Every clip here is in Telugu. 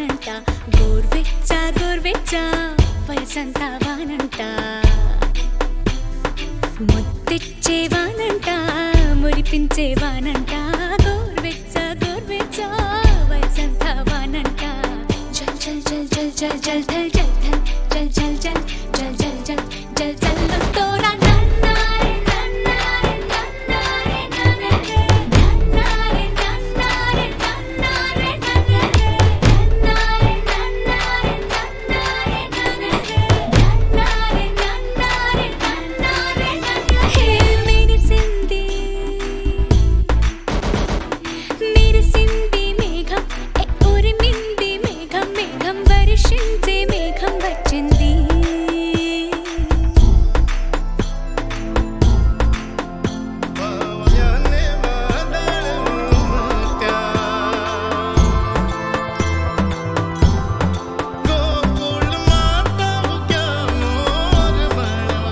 వానంట గోర్వెచ్చ గోర్వెచ్చ వయసంతా వానంట ముత్తిచ్చే వానంట మురిపించే వానంట గోర్వెచ్చ గోర్వెచ్చ వయసంతా వానంట జల్ జల్ జల్ జల్ జల్ జల్ జల్ జల్ జల్ జల్ జల్ జల్ జల్ జల్ జల్ జల్ తోరా నన్నారే నన్నారే నన్నారే నన్నారే నన్నారే నన్నారే నన్నారే నన్నారే నన్నారే నన్నారే నన్నారే నన్నారే నన్నారే హే మెరిసింది మెరిసింది మేఘం ఏ ఉరిమింది మేఘం మేఘం వర్షించే మేఘం వచ్చింది పవయనే వాదళముత్య గోకుల్ మాతా క్యా మోర్ బణవ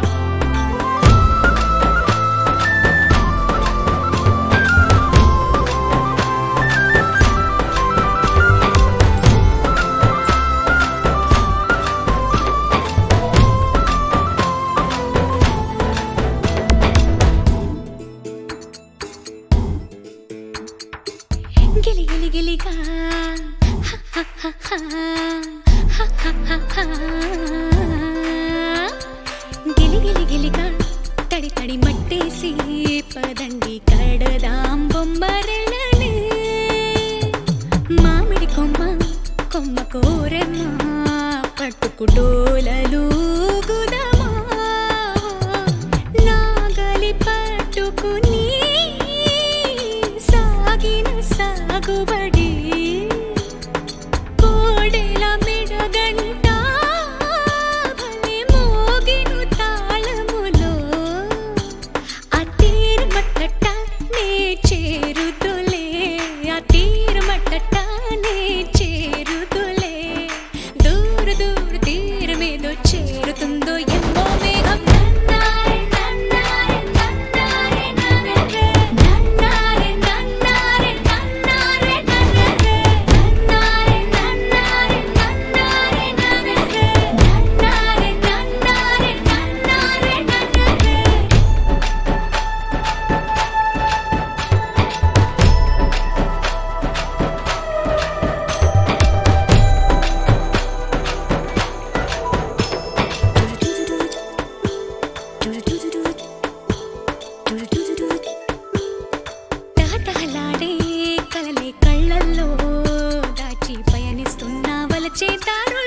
గిలి గిలి గిలిగా గిలి గిలి గిలిగా తడి తడి మట్టేసి పదండి కడదాం బొమ్మరెళ్ళని మామిడి కొమ్మ కొమ్మ కోరెమ్మ పట్టుకుటోలలు గుదమా నాగలి పట్టుకుని సాగిన సాగుబడి కోడెల మెడగంట భలే మోగిను తాళములో ఆ తీరమట్టట నే చేరుతులే ఆ తీరమట్టట నే చేరుతులే దూర దూర తీరమేదో చేరుతుందో ఎమ్మో మేఘం నన్నారే నన్నారే నన్నారే నన్నారే నన్నారే నన్నారే నన్నారే నన్నారే నన్నారే నన్నారే నన్నారే నన్నారే నన్నారే నన్నారే నన్నారే తహతహలాడే కలలే కళ్ళల్లో దాచి పయనిస్తున్న వలచే దారులు